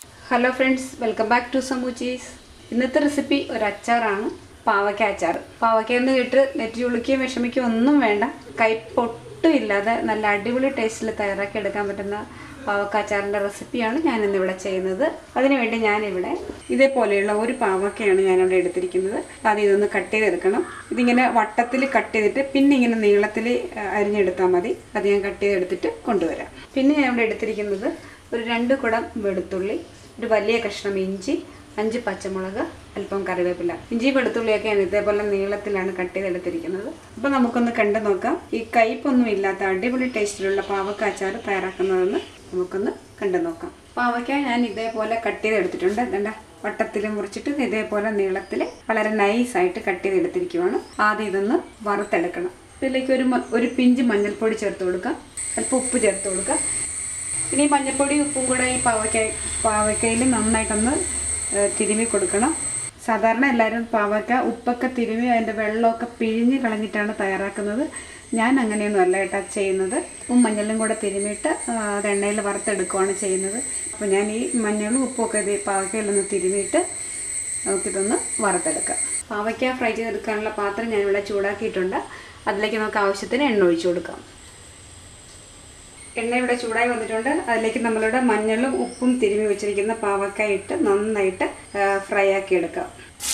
hello friends welcome back to സമൂച്ചീസ് ഇന്നത്തെ recipe ഒരു അച്ചാറാണ് പാവയ്ക്ക അച്ചാർ പാവയ്ക്ക എന്ന് കേട്ട് നെറ്റി ചുളുക്കുകയും വിഷമിക്കുകയും ഒന്നും വേണ്ട കൈപ്പൊട്ടും ഇല്ലാതെ നല്ല അടിപൊളി ടേസ്റ്റിൽ തയ്യാറാക്കി എടുക്കാൻ പറ്റുന്ന പാവക്ക അച്ചാറിൻ്റെ റെസിപ്പിയാണ് ഞാൻ ഇന്നിവിടെ ചെയ്യുന്നത് അതിനുവേണ്ടി ഞാനിവിടെ ഇതേപോലെയുള്ള ഒരു പാവക്കയാണ് ഞാനിവിടെ എടുത്തിരിക്കുന്നത് ആദ്യം ഇതൊന്ന് കട്ട് ചെയ്തെടുക്കണം ഇതിങ്ങനെ വട്ടത്തിൽ കട്ട് ചെയ്തിട്ട് പിന്നെ ഇങ്ങനെ നീളത്തിൽ അരിഞ്ഞെടുത്താൽ മതി അത് ഞാൻ കട്ട് ചെയ്തെടുത്തിട്ട് കൊണ്ടുവരാം പിന്നെ ഞാൻ ഇവിടെ എടുത്തിരിക്കുന്നത് ഒരു രണ്ട് കുടം വെളുത്തുള്ളി ഒരു വലിയ കഷ്ണം ഇഞ്ചി അഞ്ച് പച്ചമുളക് അല്പം കറിവേപ്പില ഇഞ്ചി വെളുത്തുള്ളിയൊക്കെ ഞാൻ ഇതേപോലെ നീളത്തിലാണ് കട്ട് ചെയ്തെടുത്തിരിക്കുന്നത് അപ്പോൾ നമുക്കൊന്ന് കണ്ടു നോക്കാം ഈ കയ്പൊന്നും ഇല്ലാത്ത അടിപൊളി ടേസ്റ്റിലുള്ള പാവക്ക അച്ചാർ തയ്യാറാക്കുന്നതെന്ന് നമുക്കൊന്ന് കണ്ടു നോക്കാം പാവയ്ക്ക ഞാൻ ഇതേപോലെ കട്ട് ചെയ്തെടുത്തിട്ടുണ്ട് എന്താ വട്ടത്തിൽ മുറിച്ചിട്ട് ഇതേപോലെ നീളത്തിൽ വളരെ നൈസായിട്ട് കട്ട് ചെയ്തെടുത്തിരിക്കുവാണ് ആദ്യം ഇതൊന്ന് വറുത്തെടുക്കണം ഇതിലേക്ക് ഒരു മ- ഒരു പിഞ്ച് മഞ്ഞൾപ്പൊടി ചേർത്ത് കൊടുക്കാം അല്പം ഉപ്പ് ചേർത്ത് കൊടുക്കാം പിന്നെ ഈ മഞ്ഞൾപ്പൊടി ഉപ്പും കൂടെ ഈ പാവയ്ക്ക പാവയ്ക്കയിൽ നന്നായിട്ടൊന്ന് ഏഹ്, തിരുമ്മി കൊടുക്കണം സാധാരണ എല്ലാവരും പാവയ്ക്ക ഉപ്പൊക്കെ തിരുമ്മി അതിൻ്റെ വെള്ളമൊക്കെ പിഴിഞ്ഞ് കളഞ്ഞിട്ടാണ് തയ്യാറാക്കുന്നത് ഞാൻ അങ്ങനെയൊന്നും അല്ല കേട്ടോ ചെയ്യുന്നത് ഉപ്പും മഞ്ഞളും കൂടെ തിരുമ്മിയിട്ട് ആ, അത് എണ്ണയിൽ വറുത്തെടുക്കുകയാണ് ചെയ്യുന്നത് അപ്പോൾ ഞാൻ ഈ മഞ്ഞളും ഉപ്പും ഒക്കെ ഇത് പാവയ്ക്കയിലൊന്ന് തിരുമ്മിയിട്ട് നമുക്കിതൊന്ന് വറുത്തെടുക്കാം പാവയ്ക്ക ഫ്രൈ ചെയ്തെടുക്കാനുള്ള പാത്രം ഞാനിവിടെ ചൂടാക്കിയിട്ടുണ്ട് അതിലേക്ക് നമുക്ക് ആവശ്യത്തിന് എണ്ണ ഒഴിച്ചു കൊടുക്കാം എണ്ണ ഇവിടെ ചൂടായി വന്നിട്ടുണ്ട് അതിലേക്ക് നമ്മളിവിടെ മഞ്ഞളും ഉപ്പും തിരുമ്മി വെച്ചിരിക്കുന്ന പാവക്ക ഇട്ട് നന്നായിട്ട് ഫ്രൈ ആക്കി എടുക്കാം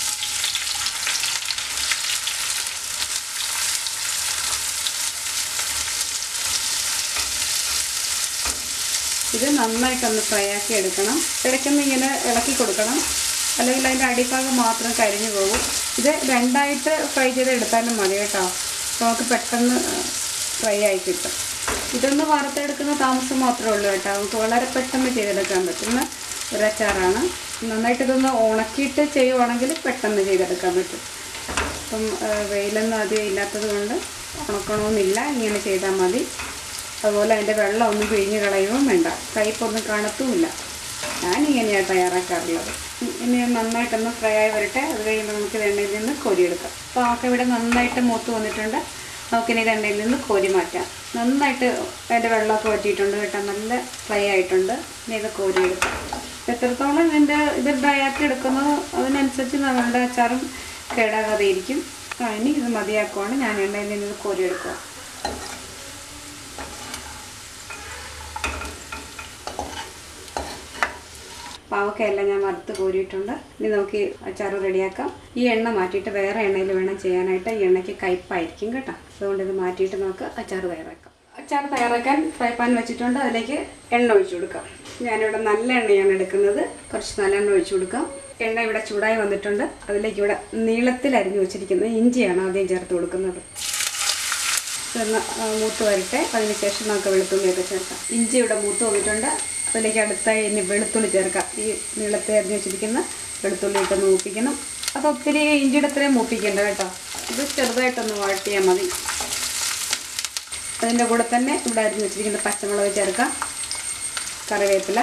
ഇത് നന്നായിട്ടൊന്ന് ഫ്രൈ ആക്കി എടുക്കണം ഇടയ്ക്കൊന്ന് ഇങ്ങനെ ഇളക്കി കൊടുക്കണം അല്ലെങ്കിൽ അതിൻ്റെ അടിഭാഗം മാത്രം കരിഞ്ഞു പോകും ഇത് രണ്ടായിട്ട് ഫ്രൈ ചെയ്ത് എടുത്താലും മതി കേട്ടോ അപ്പോൾ നമുക്ക് പെട്ടെന്ന് ഫ്രൈ ആയി കിട്ടും ഇതൊന്ന് വറുത്തെടുക്കുന്ന താമസം മാത്രമേ ഉള്ളൂ കേട്ടോ നമുക്ക് വളരെ പെട്ടെന്ന് ചെയ്തെടുക്കാൻ പറ്റുന്ന ഒരു അച്ചാറാണ് നന്നായിട്ട് ഇതൊന്ന് ഉണക്കിയിട്ട് ചെയ്യുവാണെങ്കിൽ പെട്ടെന്ന് ചെയ്തെടുക്കാൻ പറ്റും അപ്പം ആ, വെയിലൊന്നും അധികം ഇല്ലാത്തത് കൊണ്ട് ഉണക്കണമെന്നില്ല ഇങ്ങനെ ചെയ്താൽ മതി അതുപോലെ അതിൻ്റെ വെള്ളം ഒന്നും പിഴിഞ്ഞ് കളയുകയും വേണ്ട കയ്പൊന്നും കാണത്തുമില്ല ഞാനിങ്ങനെയാണ് തയ്യാറാക്കാറുള്ളത് ഇനി നന്നായിട്ടൊന്ന് ഫ്രൈ ആയി വരട്ടെ അത് കഴിയുമ്പോൾ നമുക്ക് ഇത് എണ്ണയിൽ നിന്ന് കോരിയെടുക്കാം അപ്പോൾ ആക്കെ ഇവിടെ നന്നായിട്ട് മൂത്ത് വന്നിട്ടുണ്ട് നമുക്കിനി ഇത് എണ്ണയിൽ നിന്ന് കോരി മാറ്റാം നന്നായിട്ട് അതിൻ്റെ വെള്ളമൊക്കെ വറ്റിയിട്ടുണ്ട് കേട്ടോ നല്ല ഫ്രൈ ആയിട്ടുണ്ട് ഇനി ഇത് കോരിയെടുക്കാം എത്രത്തോളം ഇതിൻ്റെ ഇത് ഡ്രൈ ആക്കി എടുക്കുന്നോ അതിനനുസരിച്ച് നമ്മളുടെ അച്ചാറും കേടാകാതെ ഇരിക്കും ആ ഇനി ഇത് മതിയാക്കുവാണ് ഞാൻ എണ്ണയിൽ നിന്ന് ഇത് കോരിയെടുക്കുക പാവക്കയെല്ലാം ഞാൻ വറുത്ത് കോരിയിട്ടുണ്ട് ഇനി നമുക്ക് ഈ അച്ചാർ റെഡിയാക്കാം ഈ എണ്ണ മാറ്റിയിട്ട് വേറെ എണ്ണയിൽ വേണം ചെയ്യാനായിട്ട് ഈ എണ്ണയ്ക്ക് കയ്പായിരിക്കും കേട്ടോ അതുകൊണ്ട് ഇത് മാറ്റിയിട്ട് നമുക്ക് അച്ചാർ തയ്യാറാക്കാം അച്ചാർ തയ്യാറാക്കാൻ ഫ്രൈ പാൻ വെച്ചിട്ടുണ്ട് അതിലേക്ക് എണ്ണ ഒഴിച്ചു കൊടുക്കാം ഞാനിവിടെ നല്ല എണ്ണയാണ് എടുക്കുന്നത് കുറച്ച് നല്ല എണ്ണ ഒഴിച്ചു കൊടുക്കാം എണ്ണ ഇവിടെ ചൂടായി വന്നിട്ടുണ്ട് അതിലേക്ക് ഇവിടെ നീളത്തിൽ അരിഞ്ഞു വെച്ചിരിക്കുന്ന ഇഞ്ചിയാണ് ആദ്യം ചേർത്ത് കൊടുക്കുന്നത് ഇതൊന്ന് ആ, മൂത്ത് വരട്ടെ അതിനുശേഷം നമുക്ക് വെളുത്തുള്ളിയൊക്കെ ചേർക്കാം ഇഞ്ചി ഇവിടെ മൂത്ത് വന്നിട്ടുണ്ട് അതിലേക്ക് അടുത്തായി ഇനി വെളുത്തുള്ളി ചേർക്കാം ഈ നീളത്തെ അരിഞ്ഞ് വെച്ചിരിക്കുന്ന വെളുത്തുള്ളി ഇട്ടൊന്ന് മൂപ്പിക്കണം അപ്പോൾ ഒത്തിരി ഇഞ്ചിയുടെ അത്രയും മൂപ്പിക്കേണ്ട കേട്ടോ ഇത് ചെറുതായിട്ടൊന്ന് വഴട്ടിയാൽ മതി അതിൻ്റെ കൂടെ തന്നെ ഇവിടെ അരിഞ്ഞ് വെച്ചിരിക്കുന്ന പച്ചമുളക് ചേർക്കാം കറിവേപ്പില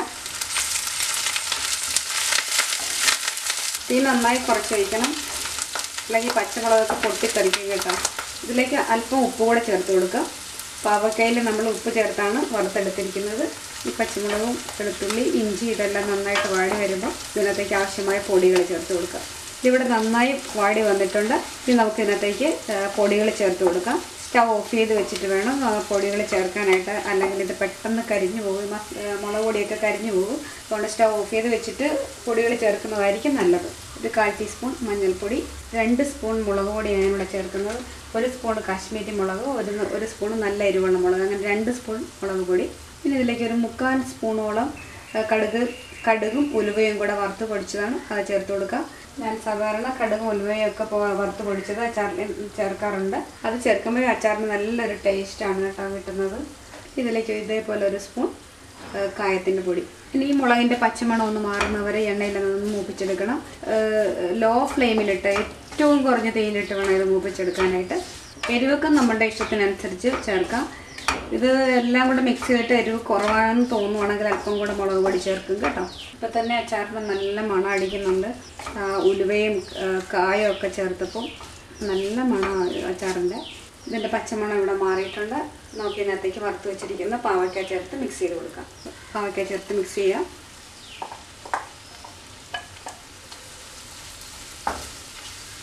തീ നന്നായി കുറച്ച് വയ്ക്കണം അല്ലെങ്കിൽ പച്ചമുളകൊക്കെ പൊട്ടിത്തെറിക്കും കേട്ടോ ഇതിലേക്ക് അല്പം ഉപ്പ് കൂടെ ചേർത്ത് കൊടുക്കാം പാവക്കയിൽ നമ്മൾ ഉപ്പ് ചേർത്താണ് വറുത്തെടുത്തിരിക്കുന്നത് ഈ പച്ചമുളകും വെളുത്തുള്ളി ഇഞ്ചി ഇതെല്ലാം നന്നായിട്ട് വാടി വരുമ്പോൾ ഇതിനകത്തേക്ക് ആവശ്യമായ പൊടികൾ ചേർത്ത് കൊടുക്കാം ഇതിവിടെ നന്നായി വാടി വന്നിട്ടുണ്ട് ഇനി നമുക്ക് ഇതിനകത്തേക്ക് പൊടികൾ ചേർത്ത് കൊടുക്കാം സ്റ്റൗ ഓഫ് ചെയ്ത് വെച്ചിട്ട് വേണം പൊടികൾ ചേർക്കാനായിട്ട് അല്ലെങ്കിൽ ഇത് പെട്ടെന്ന് കരിഞ്ഞു പോകും മസ്- ഏ, മുളക് പൊടിയൊക്കെ കരിഞ്ഞു പോകും അതുകൊണ്ട് സ്റ്റൗ ഓഫ് ചെയ്ത് വെച്ചിട്ട് പൊടികൾ ചേർക്കുന്നതായിരിക്കും നല്ലത് ഒരു കാൽ ടീസ്പൂൺ മഞ്ഞൾപ്പൊടി രണ്ട് സ്പൂൺ മുളക് പൊടിയാണ് ഇവിടെ ചേർക്കുന്നത് ഒരു സ്പൂൺ കാശ്മീരി മുളക് ഒരു ഒരു സ്പൂൺ നല്ല എരിവുള്ള മുളക് അങ്ങനെ രണ്ട് സ്പൂൺ മുളക് പൊടി പിന്നെ ഇതിലേക്ക് ഒരു മുക്കാൽ സ്പൂണോളം ഏ, കടുക് കടുകും ഉലുവയും കൂടെ വറുത്ത് പൊടിച്ചതാണ് അത് ചേർത്ത് കൊടുക്കാം ഞാൻ സാധാരണ കടുകും ഉലുവയും ഒക്കെ പോ- വറുത്ത് പൊടിച്ചത് അച്ചാറിൽ ചേർക്കാറുണ്ട് അത് ചേർക്കുമ്പോൾ അച്ചാറിന് നല്ലൊരു ടേസ്റ്റാണ് കേട്ടോ കിട്ടുന്നത് ഇതിലേക്ക് ഇതേപോലെ ഒരു സ്പൂൺ കായത്തിൻ്റെ പൊടി ഇനി ഈ മുളകിൻ്റെ പച്ചമണം ഒന്ന് മാറുന്നവരെ എണ്ണയിൽ നിന്ന് മൂപ്പിച്ചെടുക്കണം ലോ ഫ്ലെയിമിലിട്ട് ഏറ്റവും കുറഞ്ഞ തീയിലിട്ട് വേണം ഇത് മൂപ്പിച്ചെടുക്കാനായിട്ട് എരിവൊക്കെ നമ്മുടെ ഇഷ്ടത്തിനനുസരിച്ച് ചേർക്കാം ഇത് എല്ലാം കൂടെ മിക്സ് ചെയ്തിട്ട് എരിവ് കുറവാണെന്ന് തോന്നുവാണെങ്കിൽ അല്പം കൂടെ മുളക് പൊടി ചേർക്കും കേട്ടോ ഇപ്പം തന്നെ അച്ചാറിന് നല്ല മണം അടിക്കുന്നുണ്ട് ആ, ഉലുവയും ആ, കായും ഒക്കെ ചേർത്തപ്പോൾ നല്ല മണം അച്ചാറിൻ്റെ ഇതിൻ്റെ പച്ചമണം ഇവിടെ മാറിയിട്ടുണ്ട് നമുക്ക് ഇതിനകത്തേക്ക് വറുത്ത് വെച്ചിരിക്കുന്ന പാവയ്ക്ക ചേർത്ത് മിക്സ് ചെയ്ത് കൊടുക്കാം പാവയ്ക്ക ചേർത്ത് മിക്സ് ചെയ്യാം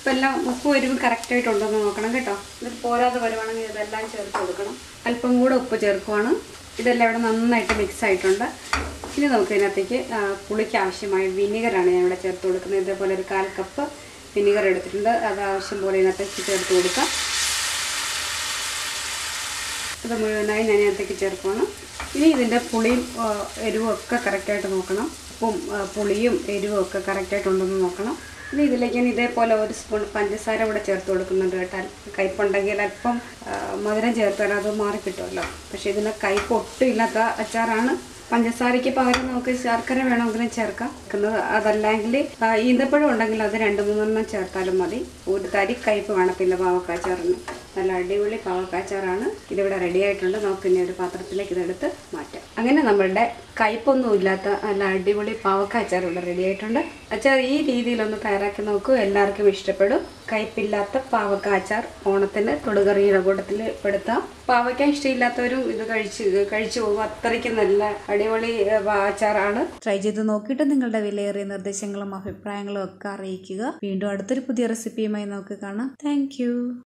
ഇപ്പം എല്ലാം ഉപ്പും എരിവും കറക്റ്റായിട്ട് ഉണ്ടോയെന്ന് നോക്കണം കേട്ടോ എന്നിട്ട് പോരാതെ വരുവാണെങ്കിൽ ഇതെല്ലാം ചേർത്ത് കൊടുക്കണം അല്പം കൂടെ ഉപ്പ് ചേർക്കുവാണ് ഇതെല്ലാം ഇവിടെ നന്നായിട്ട് മിക്സ് ആയിട്ടുണ്ട് ഇനി നമുക്ക് ഇതിനകത്തേക്ക് ആ, പുളിക്ക് ആവശ്യമായ വിനീഗറാണ് ഞാൻ ഇവിടെ ചേർത്ത് കൊടുക്കുന്നത് ഇതേപോലെ ഒരു കാൽ കപ്പ് വിനീഗർ എടുത്തിട്ടുണ്ട് അത് ആവശ്യം പോലെ ഇതിനകത്തേക്ക് ചേർത്ത് കൊടുക്കാം ഇത് മുഴുവനായി ഞാൻ ഇതിനകത്തേക്ക് ചേർക്കുവാണ് ഇനി ഇതിൻ്റെ പുളിയും ആ, എരിവും ഒക്കെ കറക്റ്റായിട്ട് നോക്കണം ഉപ്പും ആ, പുളിയും എരിവും ഒക്കെ കറക്റ്റായിട്ട് ഉണ്ടെന്ന് നോക്കണം ഇനി ഇതിലേക്ക് ഞാൻ ഇതേപോലെ ഒരു സ്പൂൺ പഞ്ചസാര കൂടെ ചേർത്ത് കൊടുക്കുന്നുണ്ട് കേട്ടാൽ കയ്പുണ്ടെങ്കിൽ അല്പം ആ, മധുരം ചേർത്താൽ അത് മാറി കിട്ടുമല്ലോ പക്ഷേ ഇതിന് കയ്പ് ഒട്ടും ഇല്ലാത്ത അച്ചാറാണ് പഞ്ചസാരയ്ക്ക് പകരം നമുക്ക് ശർക്കര വേണമെങ്കിലും ചേർക്കാം വെക്കുന്നത് അതല്ലെങ്കിൽ ആ, ഈന്തപ്പഴം ഉണ്ടെങ്കിൽ അത് രണ്ട് മൂന്നെണ്ണം ചേർത്താലും മതി ഒരു തരി കയ്പ് കാണത്തില്ല പാവക്കാച്ചാറിന് നല്ല അടിപൊളി പാവക്കാച്ചാറാണ് ഇതിവിടെ റെഡി ആയിട്ടുണ്ട് നമുക്ക് ഇനി ഒരു പാത്രത്തിലേക്ക് ഇതെടുത്ത് മാറ്റാം അങ്ങനെ നമ്മളുടെ കയ്പൊന്നും ഇല്ലാത്ത നല്ല അടിപൊളി പാവക്കാച്ചാർ ഇവിടെ റെഡി ആയിട്ടുണ്ട് അച്ചാർ ഈ രീതിയിലൊന്ന് തയ്യാറാക്കി നോക്കൂ എല്ലാവർക്കും ഇഷ്ടപ്പെടും കയ്പില്ലാത്ത പാവക്ക അച്ചാർ ഓണത്തിന് തൊടുകറിയുടെ കൂട്ടത്തിൽ പെടുത്താം പാവയ്ക്ക ഇഷ്ടമില്ലാത്തവരും ഇത് കഴിച്ച് കഴിച്ചു പോകും അത്രയ്ക്ക് നല്ല അടിപൊളി ഏ, അച്ചാറാണ് ട്രൈ ചെയ്ത് നോക്കിയിട്ട് നിങ്ങളുടെ വിലയേറിയ നിർദ്ദേശങ്ങളും അഭിപ്രായങ്ങളും ഒക്കെ അറിയിക്കുക വീണ്ടും അടുത്തൊരു പുതിയ റെസിപ്പിയുമായി നമുക്ക് കാണാം താങ്ക്